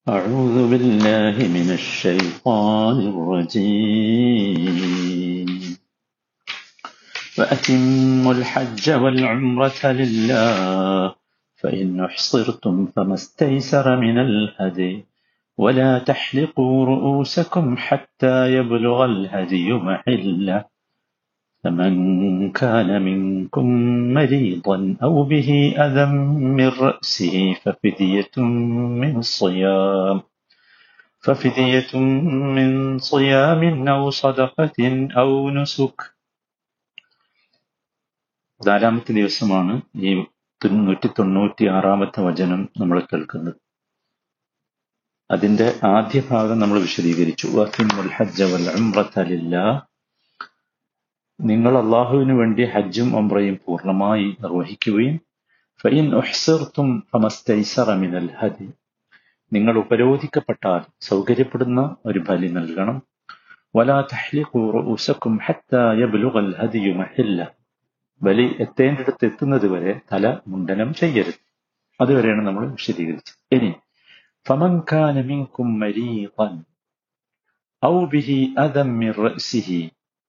أعوذ بالله من الشيطان الرجيم وأتموا الحج والعمرة لله فإن أحصرتم فما استيسر من الهدي ولا تحلقوا رؤوسكم حتى يبلغ الهدي محله فمن كان منكم مريضا أو به أذى من رأسه ففدية من صيام ففدية من صيام أو صدقة أو نسك നാലാമത്തെ ദിവസമാണ് ഈ നൂറ്റി തൊണ്ണൂറ്റി ആറാമത്തെ വചനം നമ്മൾ കേൾക്കുന്നത് അതിന്റെ ആദ്യ ഭാഗം നമ്മൾ വിശദീകരിച്ചു വഹിമുൽ ഹജ്ജ വൽ ഉംറത ലില്ലാഹ് നിങ്ങൾ അള്ളാഹുവിന് വേണ്ടി ഹജ്ജും ഉംറയും പൂർണ്ണമായി നിർവഹിക്കുകയും ഫൈൻ ഉഹ്സിർത്തും ഫമസ്തൈസറ മിനൽ ഹദി നിങ്ങൾ ഉപരോധിക്കപ്പെട്ടാൽ സൗകര്യപ്പെടുന്ന ഒരു ബലി നൽകണം വലാ തഹ്ലിഖു റൂസക്കും ഹത്താ യബ്ലുഗൽ ഹദിയു മഹില്ല ബലി എത്തേണ്ടിടത്ത് എത്തുന്നത് വരെ തല മുണ്ടനം ചെയ്യരുത് അതുവരെയാണ് നമ്മൾ വിശദീകരിച്ചത് ഇനി ഫമൻ കാന മിൻകും മരീദൻ ഔ ബിഹി അദം മിൻ റഅ്സിഹി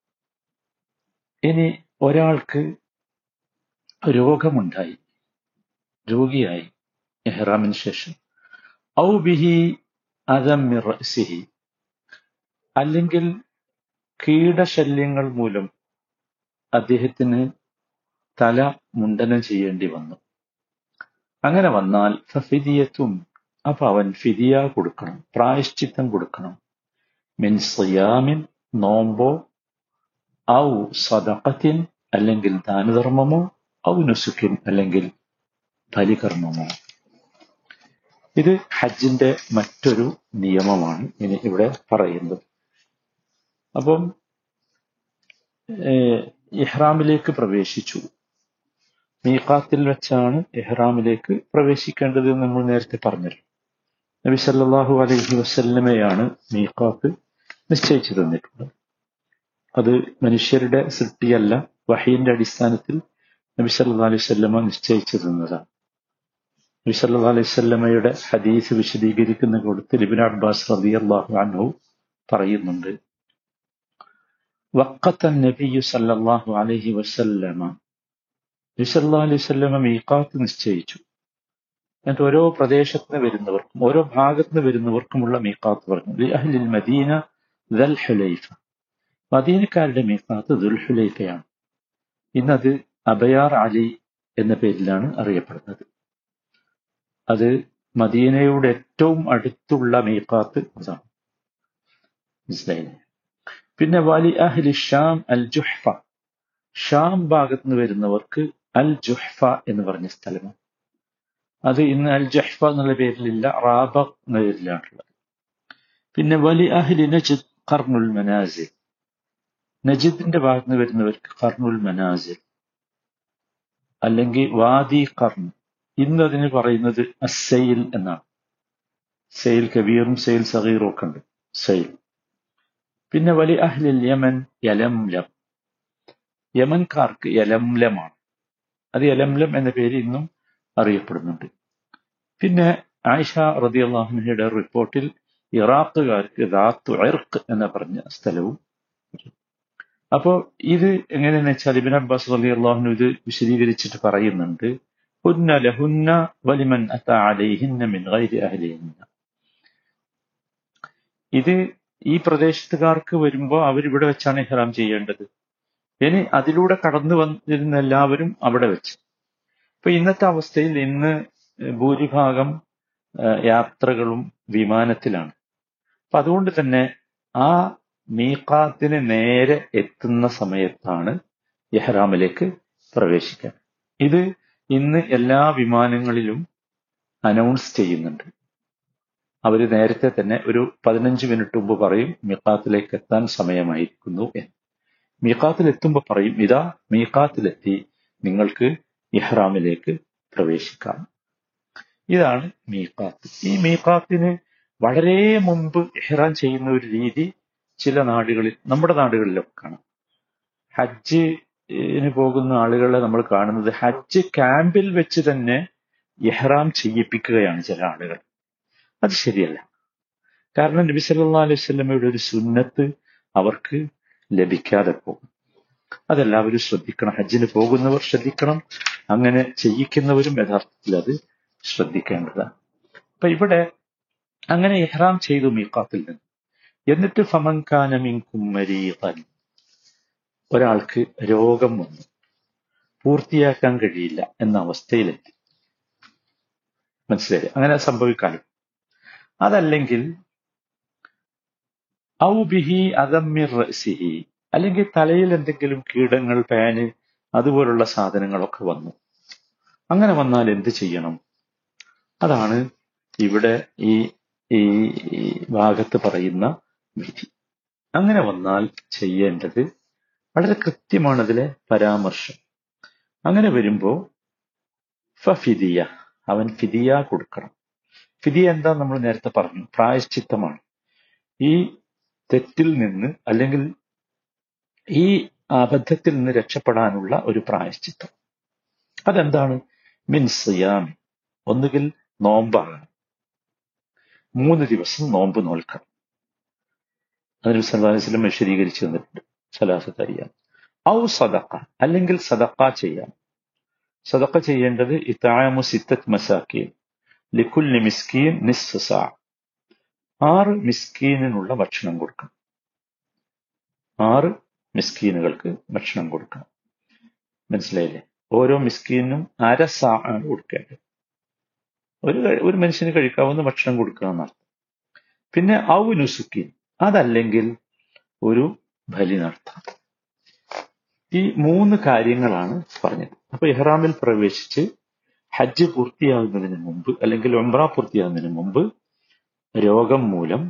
ഇനി ഒരാൾക്ക് രോഗമുണ്ടായി രോഗിയായി എഹ്റാമിന് ശേഷം ഔ ബിഹി അദം മിൻ റഅ്സിഹി അല്ലെങ്കിൽ കീടശല്യങ്ങൾ മൂലം അദ്ദേഹത്തിന് തല മുണ്ടനം ചെയ്യേണ്ടി വന്നു അങ്ങനെ വന്നാൽ ഫിദിയത്തും അപ്പൊ അവൻ ഫിദിയ കൊടുക്കണം പ്രായശ്ചിത്തം കൊടുക്കണം മിൻ സിയാമിൻ നോമ്പോ ഔ സദഖത്തിൻ അല്ലെങ്കിൽ ദാനധർമ്മമോ ഔ നുസുക്കിൻ അല്ലെങ്കിൽ ബലികർമ്മമോ ഇത് ഹജ്ജിന്റെ മറ്റൊരു നിയമമാണ് ഇനി ഇവിടെ പറയുന്നത് അപ്പം ഇഹ്റാമിലേക്ക് പ്രവേശിച്ചു മീഖാത്തിൽ വെച്ചാണ് ഇഹ്റാമിലേക്ക് പ്രവേശിക്കേണ്ടത് എന്ന് നമ്മൾ നേരത്തെ പറഞ്ഞല്ലോ നബി സല്ലല്ലാഹു അലൈഹി വസല്ലമയാണ് മീഖാത്ത് നിശ്ചയിച്ചു തന്നിട്ടുള്ളത് അത് മനുഷ്യരുടെ സൃഷ്ടിയല്ല വഹീന്റെ അടിസ്ഥാനത്തിൽ നബി സല്ലല്ലാഹു അലൈഹി വസല്ലമ നിശ്ചയിച്ചു തന്നതാണ് നബി സല്ലല്ലാഹു അലൈഹി വസല്ലമയുടെ ഹദീസ് വിശദീകരിക്കുന്ന കൂട്ടത്തിൽ ഇബ്നു അബ്ബാസ് റളിയല്ലാഹു അൻഹു പറയുന്നുണ്ട് വഖത്ത നബിയു സല്ലല്ലാഹു അലൈഹി വസല്ലമ നബി സല്ലല്ലാഹു അലൈഹി വസല്ലമ മീഖാത്ത് നിശ്ചയിച്ചു എന്നിട്ട് ഓരോ പ്രദേശത്ത് നിന്ന് വരുന്നവർക്കും ഓരോ ഭാഗത്ത് നിന്ന് വരുന്നവർക്കുമുള്ള മീഖാത്ത് പറഞ്ഞു ലി അഹ്ലിൽ മദീന ദൽ ഹുലൈഫ മദീനക്കാരുടെ മീഖാത്ത് ദുൽ ഹുലൈഫയാണ് ഇന്നത് അബയാർ അലി എന്ന പേരിലാണ് അറിയപ്പെടുന്നത് അത് മദീനയുടെ ഏറ്റവും അടുത്തുള്ള മീഖാത്ത് അതാണ് മനസ്സിലായില്ലേ പിന്നെ വലി അഹ്ലി ഷാം അൽ ജുഹ്ഫ ഷാം ഭാഗത്ത് നിന്ന് വരുന്നവർക്ക് അൽ ജുഹ്ഫ എന്ന് പറഞ്ഞ സ്ഥലമാണ് അത് ഇന്ന് അൽ ജഹ്ഫ എന്നുള്ള പേരിലില്ല റാബ എന്ന പേരിലാണുള്ളത് പിന്നെ വലി അഹ്ലി നജിദ് കർണുൽ മനാസിൽ നജിദിന്റെ ഭാഗത്ത് നിന്ന് വരുന്നവർക്ക് കർണുൽ മനാസിൽ അല്ലെങ്കിൽ വാദി കർൺ ഇന്ന് അതിന് പറയുന്നത് അസൈൽ എന്നാണ് സെയിൽ കബീറും സെയിൽ സഗീറും ഒക്കെ ഉണ്ട് സെയിൽ പിന്നെ വലി അഹ്ലിൽ യമൻ യലംലം യമൻകാർക്ക് യലംലമാണ് അത് യലംലം എന്ന പേര് ഇന്നും അറിയപ്പെടുന്നുണ്ട് പിന്നെ ആയിഷ റതി അള്ളാഹുനയുടെ റിപ്പോർട്ടിൽ ഇറാഖുകാർക്ക് ദാത്തു ഇർക്ക് എന്ന് പറഞ്ഞ സ്ഥലവും അപ്പോ ഇത് എങ്ങനെയാന്ന് വെച്ചാൽ ഇബിൻ അബ്ബാസ് റലി അള്ളാഹുനു ഇത് വിശദീകരിച്ചിട്ട് പറയുന്നുണ്ട് ഹുന്ന ലഹുന്ന വലിമൻ അത അലൈഹിന്ന മിൻ ഗൈരി അഹ്ലിഹിന്ന ഇത് ഈ പ്രദേശത്തുകാർക്ക് വരുമ്പോൾ അവരിവിടെ വെച്ചാണ് ഇഹ്റാം ചെയ്യേണ്ടത് ഇനി അതിലൂടെ കടന്നു വന്നിരുന്ന എല്ലാവരും അവിടെ വെച്ച് ഇപ്പൊ ഇന്നത്തെ അവസ്ഥയിൽ ഇന്ന് ഭൂരിഭാഗം യാത്രകളും വിമാനത്തിലാണ് അപ്പൊ അതുകൊണ്ട് തന്നെ ആ മീഖാത്തിന് നേരെ എത്തുന്ന സമയത്താണ് ഇഹ്റാമിലേക്ക് പ്രവേശിക്കാൻ ഇത് ഇന്ന് എല്ലാ വിമാനങ്ങളിലും അനൗൺസ് ചെയ്യുന്നുണ്ട് അവർ നേരത്തെ തന്നെ ഒരു പതിനഞ്ച് മിനിറ്റ് മുമ്പ് പറയും മീഖാത്തിലേക്ക് എത്താൻ സമയമായിരിക്കുന്നു എന്ന് മീഖാത്തിൽ എത്തുമ്പോൾ പറയും ഇതാ മീഖാത്തിലെത്തി നിങ്ങൾക്ക് ഇഹ്റാമിലേക്ക് പ്രവേശിക്കാം ഇതാണ് മീഖാത്ത് ഈ മീഖാത്തിന് വളരെ മുമ്പ് ഇഹ്റാം ചെയ്യുന്ന ഒരു രീതി ചില നാടുകളിൽ നമ്മുടെ നാടുകളിലൊക്കെ കാണാം ഹജ്ജിന് പോകുന്ന ആളുകളെ നമ്മൾ കാണുന്നത് ഹജ്ജ് ക്യാമ്പിൽ വെച്ച് തന്നെ ഇഹ്റാം ചെയ്യിപ്പിക്കുകയാണ് ചില ആളുകൾ അത് ശരിയല്ല കാരണം നബി സല്ലല്ലാഹു അലൈഹി വസല്ലമയുടെ ഒരു സുന്നത്ത് അവർക്ക് ലഭിക്കാതെ പോകും അതെല്ലാവരും ശ്രദ്ധിക്കണം ഹജ്ജിന് പോകുന്നവർ ശ്രദ്ധിക്കണം അങ്ങനെ ചെയ്യിക്കുന്നവരും യഥാർത്ഥത്തിൽ അത് ശ്രദ്ധിക്കേണ്ടതാണ് അപ്പൊ ഇവിടെ അങ്ങനെ ഇഹ്റാം ചെയ്തു മീഖാത്തിൽ നിന്ന് എന്നിട്ട് ഫമൻകാന മിൻകും മരീഖൻ ഒരാൾക്ക് രോഗം വന്നു പൂർത്തിയാക്കാൻ കഴിയില്ല എന്ന അവസ്ഥയിലെത്തി മനസ്സിലായി അങ്ങനെ സംഭവിക്കാനും അതല്ലെങ്കിൽ ഔ ബിഹി അതമ്മിർ റഅ്സിഹി അല്ലെങ്കിൽ തലയിൽ എന്തെങ്കിലും കീടങ്ങൾ പാന് അതുപോലുള്ള സാധനങ്ങളൊക്കെ വന്നു അങ്ങനെ വന്നാൽ എന്ത് ചെയ്യണം അതാണ് ഇവിടെ ഈ ഈ ഈ ഭാഗത്ത് പറയുന്ന വിധി അങ്ങനെ വന്നാൽ ചെയ്യേണ്ടത് വളരെ കൃത്യമാണ് അതിലെ പരാമർശം അങ്ങനെ വരുമ്പോ ഫിദിയ അവൻ ഫിദിയ കൊടുക്കണം ഫിദിയ എന്താ നമ്മൾ നേരത്തെ പറഞ്ഞു പ്രായശ്ചിത്തമാണ് ഈ തെറ്റിൽ നിന്ന് അല്ലെങ്കിൽ ഈ അബദ്ധത്തിൽ നിന്ന് രക്ഷപ്പെടാനുള്ള ഒരു പ്രായശ്ചിത്തം അതെന്താണ് മിൻ സിയാമി ഒന്നുകിൽ നോമ്പാകണം മൂന്ന് ദിവസം നോമ്പ് നോൽക്കണം അതിന് സല്ലാസ്ലം വിശദീകരിച്ചു തന്നിട്ടുണ്ട് സലാസത്ത് അറിയാം ഔ സദക്ക അല്ലെങ്കിൽ സദക്ക ചെയ്യാം സദക്ക ചെയ്യേണ്ടത് ഇത്തായമു സിത്തത്ത് മസാക്കീൻ ലിക്കുല്ലി മിസ്കീൻ നിസ്ഫ സാ ആറ് മിസ്കീനിനുള്ള ഭക്ഷണം കൊടുക്കണം ആറ് മിസ്കീനുകൾക്ക് ഭക്ഷണം കൊടുക്കണം മനസ്സിലായില്ലേ ഓരോ മിസ്കീനും അര സാ ആണ് കൊടുക്കേണ്ടത് ഒരു ഒരു മനുഷ്യന് കഴിക്കാവുന്ന ഭക്ഷണം കൊടുക്കുക എന്നർത്ഥം പിന്നെ ഔ നുസുക്കീൻ അതല്ലെങ്കിൽ ഒരു ബലി നടത്താം ഈ മൂന്ന് കാര്യങ്ങളാണ് പറഞ്ഞത് അപ്പൊ ഇഹ്റാമിൽ പ്രവേശിച്ച് ഹജ്ജ് പൂർത്തിയാകുന്നതിന് മുമ്പ് അല്ലെങ്കിൽ ഒമ്ര പൂർത്തിയാകുന്നതിന് മുമ്പ് രോഗം മൂലം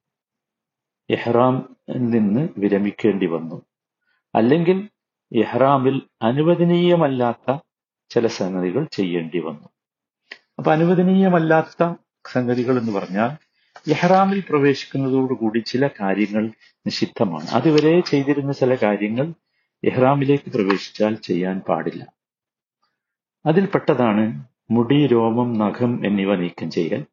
ഇഹ്റാം നിന്ന് വിരമിക്കേണ്ടി വന്നു അല്ലെങ്കിൽ ഇഹ്റാമിൽ അനുവദനീയമല്ലാത്ത ചില സംഗതികൾ ചെയ്യേണ്ടി വന്നു അപ്പൊ അനുവദനീയമല്ലാത്ത സംഗതികൾ എന്ന് പറഞ്ഞാൽ ഇഹ്റാമിൽ പ്രവേശിക്കുന്നതോടുകൂടി ചില കാര്യങ്ങൾ നിഷിദ്ധമാണ് അതുവരെ ചെയ്തിരുന്ന ചില കാര്യങ്ങൾ ഇഹ്റാമിലേക്ക് പ്രവേശിച്ചാൽ ചെയ്യാൻ പാടില്ല അതിൽപ്പെട്ടതാണ് മുടി രോമം നഖം എന്നിവ നീക്കം ചെയ്യൽ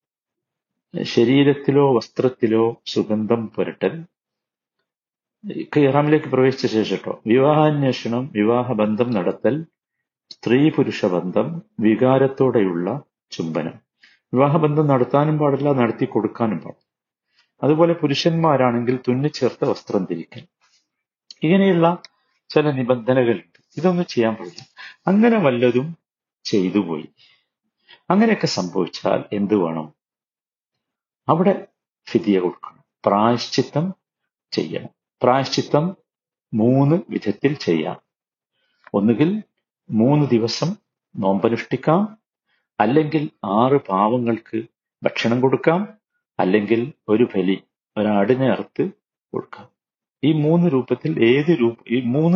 ശരീരത്തിലോ വസ്ത്രത്തിലോ സുഗന്ധം പുരട്ടൽ ഇഹ്റാമിലേക്ക് പ്രവേശിച്ച ശേഷം കേട്ടോ വിവാഹാന്വേഷണം വിവാഹബന്ധം നടത്തൽ സ്ത്രീ പുരുഷ ബന്ധം വികാരത്തോടെയുള്ള ചുംബനം വിവാഹബന്ധം നടത്താനും പാടില്ല നടത്തി കൊടുക്കാനും പാടില്ല അതുപോലെ പുരുഷന്മാരാണെങ്കിൽ തുന്നിച്ചേർത്ത വസ്ത്രം ധരിക്കൽ ഇങ്ങനെയുള്ള ചില നിബന്ധനകളുണ്ട് ഇതൊന്നും ചെയ്യാൻ പാടില്ല അങ്ങനെ വല്ലതും ചെയ്തു പോയി അങ്ങനെയൊക്കെ സംഭവിച്ചാൽ എന്ത് വേണം അവിടെ ഫിദിയ കൊടുക്കണം പ്രായശ്ചിത്തം ചെയ്യണം പ്രായശ്ചിത്തം മൂന്ന് വിധത്തിൽ ചെയ്യാം ഒന്നുകിൽ മൂന്ന് ദിവസം നോമ്പനുഷ്ഠിക്കാം അല്ലെങ്കിൽ ആറ് പാവങ്ങൾക്ക് ഭക്ഷണം കൊടുക്കാം അല്ലെങ്കിൽ ഒരു ബലി ഒരാടിനെ അറുത്ത് കൊടുക്കാം ഈ മൂന്ന് രൂപത്തിൽ ഏത് രൂപ ഈ മൂന്ന്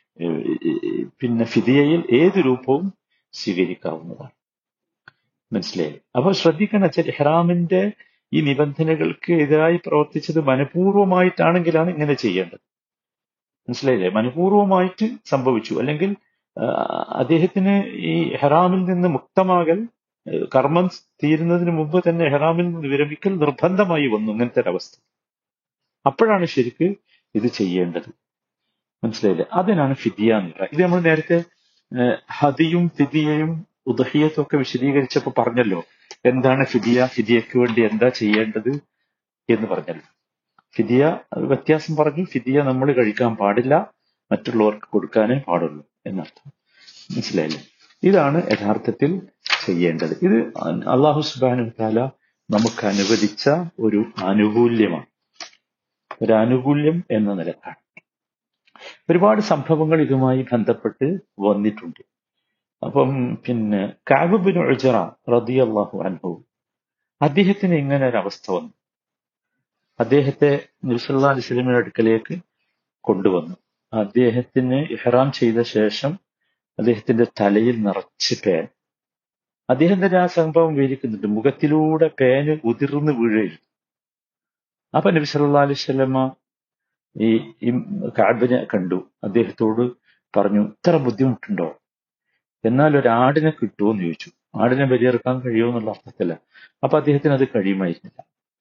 പിന്നെ ഫിദിയയിൽ ഏത് രൂപവും സ്വീകരിക്കാവുന്നതാണ് മനസ്സിലായി അപ്പോൾ ശ്രദ്ധിക്കണം വെച്ചാൽ ഇഹ്റാമിന്റെ ഈ നിബന്ധനകൾക്ക് എതിരായി പ്രവർത്തിച്ചത് മനഃപൂർവ്വമായിട്ടാണെങ്കിലാണ് ഇങ്ങനെ ചെയ്യേണ്ടത് മനസ്സിലായില്ലേ മനഃപൂർവ്വമായിട്ട് സംഭവിച്ചു അല്ലെങ്കിൽ അദ്ദേഹത്തിന് ഈ ഹെറാമിൽ നിന്ന് മുക്തമാകൽ കർമ്മം തീരുന്നതിന് മുമ്പ് തന്നെ ഹെറാമിൽ നിന്ന് വിരമിക്കൽ നിർബന്ധമായി വന്നു ഇങ്ങനത്തെ ഒരവസ്ഥ അപ്പോഴാണ് ശരിക്ക് ഇത് ചെയ്യേണ്ടത് മനസ്സിലായില്ലേ അതിനാണ് ഫിദിയ എന്ന് പറയുക ഇത് നമ്മൾ നേരത്തെ ഹദിയും ഫിദിയയും ഉദഹിയത്തും ഒക്കെ വിശദീകരിച്ചപ്പോൾ പറഞ്ഞല്ലോ എന്താണ് ഫിദിയ ഫിദിയക്ക് വേണ്ടി എന്താ ചെയ്യേണ്ടത് എന്ന് പറഞ്ഞല്ലോ ഫിദിയ വ്യത്യാസം പറഞ്ഞു ഫിദിയ നമ്മൾ കഴിക്കാൻ പാടില്ല മറ്റുള്ളവർക്ക് കൊടുക്കാനേ പാടുള്ളൂ എന്നർത്ഥം മനസ്സിലായില്ലേ ഇതാണ് യഥാർത്ഥത്തിൽ ചെയ്യേണ്ടത് ഇത് അള്ളാഹു സുബാനു താല നമുക്ക് അനുവദിച്ച ഒരു ആനുകൂല്യമാണ് ഒരു ആനുകൂല്യം എന്ന നിലക്കാണ് ഒരുപാട് സംഭവങ്ങൾ ഇതുമായി ബന്ധപ്പെട്ട് വന്നിട്ടുണ്ട് അപ്പം പിന്നെ കാബുബിൻ ഉജറ റതി അള്ളാഹു അൻഹു അദ്ദേഹത്തിന് ഇങ്ങനെ ഒരു അവസ്ഥ വന്നു അദ്ദേഹത്തെ നിർസല്ലാ അലിസ്ലമിയുടെ അടുക്കലേക്ക് കൊണ്ടുവന്നു അദ്ദേഹത്തിന് ഇഹ്റാം ചെയ്ത ശേഷം അദ്ദേഹത്തിന്റെ തലയിൽ നിറച്ച് പേൻ അദ്ദേഹം തന്നെ ആ സംഭവം വിവരിക്കുന്നുണ്ട് മുഖത്തിലൂടെ പേന് ഉതിർന്ന് വീഴുകയും അപ്പൊ നബി സല്ലാ അലൈവല്ലമ്മ ഈ കാബിനെ കണ്ടു അദ്ദേഹത്തോട് പറഞ്ഞു ഇത്ര ബുദ്ധിമുട്ടുണ്ടോ എന്നാൽ ഒരു ആടിനെ കിട്ടുമോ എന്ന് ചോദിച്ചു ആടിനെ ബലിയെറുക്കാൻ കഴിയുമോ എന്നുള്ള അർത്ഥത്തില്ല അപ്പൊ അദ്ദേഹത്തിന് അത് കഴിയുമായിരുന്നില്ല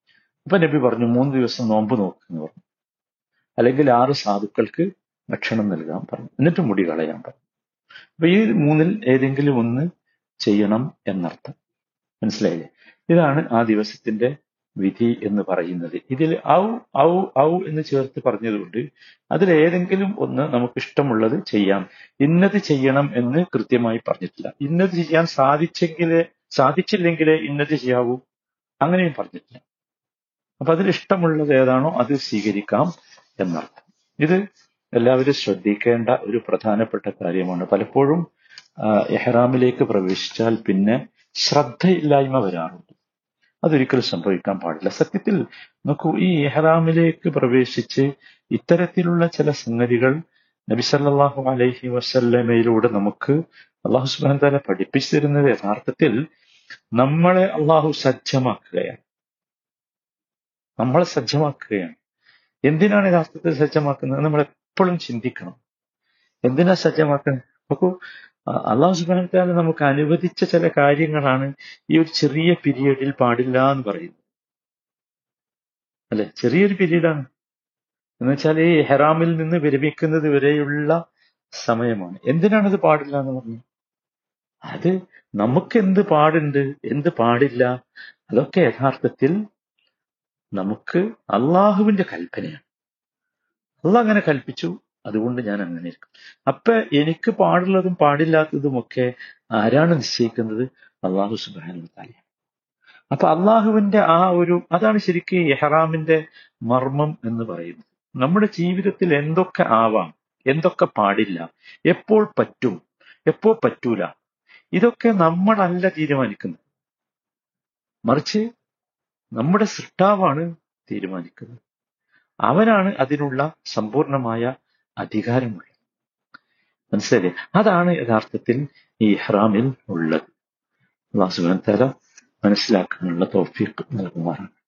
അപ്പൊ നബി പറഞ്ഞു മൂന്ന് ദിവസം നോമ്പ് നോക്കുന്നു പറഞ്ഞു അല്ലെങ്കിൽ ആറ് സാധുക്കൾക്ക് ഭക്ഷണം നൽകാൻ പറഞ്ഞു എന്നിട്ട് മുടി കളയാൻ പറഞ്ഞു അപ്പൊ ഈ മൂന്നിൽ ഏതെങ്കിലും ഒന്ന് ചെയ്യണം എന്നർത്ഥം മനസ്സിലായില്ലേ ഇതാണ് ആ ദിവസത്തിന്റെ വിധി എന്ന് പറയുന്നത് ഇതിൽ ഔ ഔ ഔ എന്ന് ചേർത്ത് പറഞ്ഞതുകൊണ്ട് അതിൽ ഏതെങ്കിലും ഒന്ന് നമുക്ക് ഇഷ്ടമുള്ളത് ചെയ്യാം ഇന്നത് ചെയ്യണം എന്ന് കൃത്യമായി പറഞ്ഞിട്ടില്ല ഇന്നത് ചെയ്യാൻ സാധിച്ചെങ്കിലേ സാധിച്ചില്ലെങ്കിലേ ഇന്നത് ചെയ്യാവൂ അങ്ങനെയും പറഞ്ഞിട്ടില്ല അപ്പൊ അതിൽ ഇഷ്ടമുള്ളത് ഏതാണോ അത് സ്വീകരിക്കാം എന്നർത്ഥം ഇത് എല്ലാവരും ശ്രദ്ധിക്കേണ്ട ഒരു പ്രധാനപ്പെട്ട കാര്യമാണ് പലപ്പോഴും ആ, എഹ്റാമിലേക്ക് പ്രവേശിച്ചാൽ പിന്നെ ശ്രദ്ധയില്ലായ്മ വരാറുണ്ട് അതൊരിക്കലും സംഭവിക്കാൻ പാടില്ല സത്യത്തിൽ നോക്കൂ ഈ എഹ്റാമിലേക്ക് പ്രവേശിച്ച് ഇത്തരത്തിലുള്ള ചില സംഗതികൾ നബി സല്ലല്ലാഹു അലൈഹി വസല്ലമയിലൂടെ നമുക്ക് അള്ളാഹു സുബ്ഹാനഹു തആല പഠിപ്പിച്ചു തരുന്നത് യഥാർത്ഥത്തിൽ നമ്മളെ അള്ളാഹു സജ്ജമാക്കുകയാണ് നമ്മളെ സജ്ജമാക്കുകയാണ് എന്തിനാണ് യഥാർത്ഥത്തിൽ സജ്ജമാക്കുന്നത് നമ്മൾ എപ്പോഴും ചിന്തിക്കണം എന്തിനാ സജ്ജമാക്കുന്നത് നോക്കൂ അ- അള്ളാഹു സുബ്ഹാനഹു തആല നമുക്ക് അനുവദിച്ച ചില കാര്യങ്ങളാണ് ഈ ഒരു ചെറിയ പീരീഡിൽ പാടില്ല എന്ന് പറയുന്നത് അല്ലെ ചെറിയൊരു പീരീഡാണ് എന്ന് വെച്ചാൽ ഈ ഹെറാമിൽ നിന്ന് വിരമിക്കുന്നത് വരെയുള്ള സമയമാണ് എന്തിനാണ് ഇത് പാടില്ല എന്ന് പറഞ്ഞു അത് നമുക്ക് എന്ത് പാടുണ്ട് എന്ത് പാടില്ല അതൊക്കെ യഥാർത്ഥത്തിൽ നമുക്ക് അള്ളാഹുവിന്റെ കൽപ്പനയാണ് അള്ളാഹ് അങ്ങനെ കൽപ്പിച്ചു അതുകൊണ്ട് ഞാൻ അങ്ങനെ ഇരിക്കും അപ്പൊ എനിക്ക് പാടുള്ളതും പാടില്ലാത്തതുമൊക്കെ ആരാണ് നിശ്ചയിക്കുന്നത് അള്ളാഹു സുബാന താല അപ്പൊ അള്ളാഹുവിന്റെ ആ ഒരു അതാണ് ശരിക്കും ഈ എഹ്റാമിന്റെ മർമ്മം എന്ന് പറയുന്നത് നമ്മുടെ ജീവിതത്തിൽ എന്തൊക്കെ ആവാം എന്തൊക്കെ പാടില്ല എപ്പോൾ പറ്റും എപ്പോൾ പറ്റൂല ഇതൊക്കെ നമ്മളല്ല തീരുമാനിക്കുന്നത് മറിച്ച് നമ്മുടെ സൃഷ്ടാവാണ് തീരുമാനിക്കുന്നത് അവനാണ് അതിനുള്ള സമ്പൂർണമായ അധികാരമുള്ളത് മനസ്സിലായില്ലേ അതാണ് യഥാർത്ഥത്തിൽ ഈ ഇഹ്റാമിൽ ഉള്ളത് അള്ളാഹു സുബ്ഹാനഹു വ തആല മനസ്സിലാക്കാനുള്ള തൗഫീഖ് നൽകുമാറാണ്